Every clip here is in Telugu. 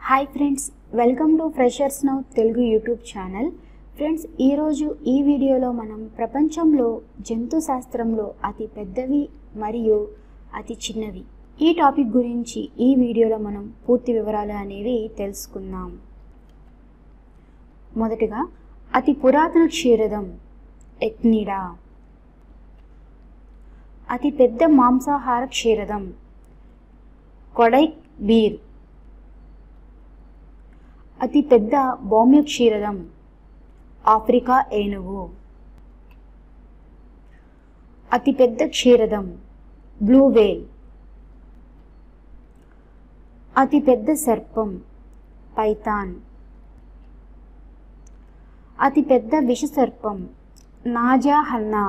hi friends welcome to Freshers Now Telugu YouTube channel friends ఈరోజు ఈ వీడియోలో మనం ప్రపంచంలో జంతు శాస్త్రంలో అతి పెద్దవి మరియు అతి చిన్నవి ఈ టాపిక్ గురించి ఈ వీడియోలో మనం పూర్తి వివరాలు అనేవి తెలుసుకుందాం మొదటగా అతి పురాతన క్షీరదం ఎక్నిడా అతి పెద్ద మాంసాహార క్షీరదం కొడైక్ బీర్ అతి పెద్ద భౌమ్య క్షీరదం ఆఫ్రికా ఏనుగు అతి పెద్ద క్షీరదం బ్లూ వేల్ అతి పెద్ద సర్పం పైథాన్ అతి పెద్ద విషసర్పం నాజా హన్నా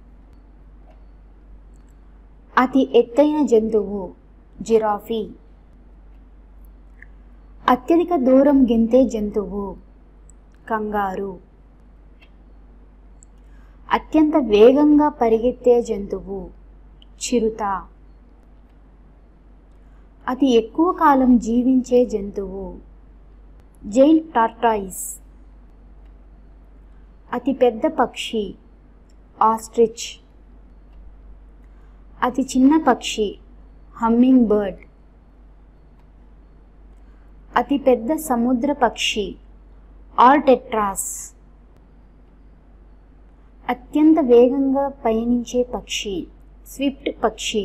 అతి ఎత్తైన జంతువు జిరాఫీ అత్యధిక దూరం గెంతే జంతువు కంగారు అత్యంత వేగంగా పరిగెత్తే జంతువు చిరుత అతి ఎక్కువ కాలం జీవించే జంతువు జైన్ టార్టాయిస్ అతి పెద్ద పక్షి ఆస్ట్రిచ్ అతి చిన్న పక్షి హమ్మింగ్ బర్డ్ అతి పెద్ద సముద్ర పక్షి ఆల్టెట్రాస్ అత్యంత వేగంగా పయనించే పక్షి స్విఫ్ట్ పక్షి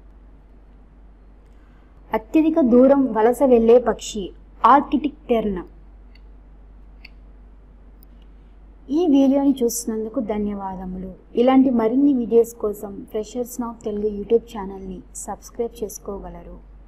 అత్యధిక దూరం వలస వెళ్ళే పక్షి ఆర్కిటిక్ టెర్న్ ఈ వీడియోని చూస్తున్నందుకు ధన్యవాదములు ఇలాంటి మరిన్ని వీడియోస్ కోసం ఫ్రెషర్స్ నౌ తెలుగు యూట్యూబ్ ఛానల్ని సబ్స్క్రైబ్ చేసుకోగలరు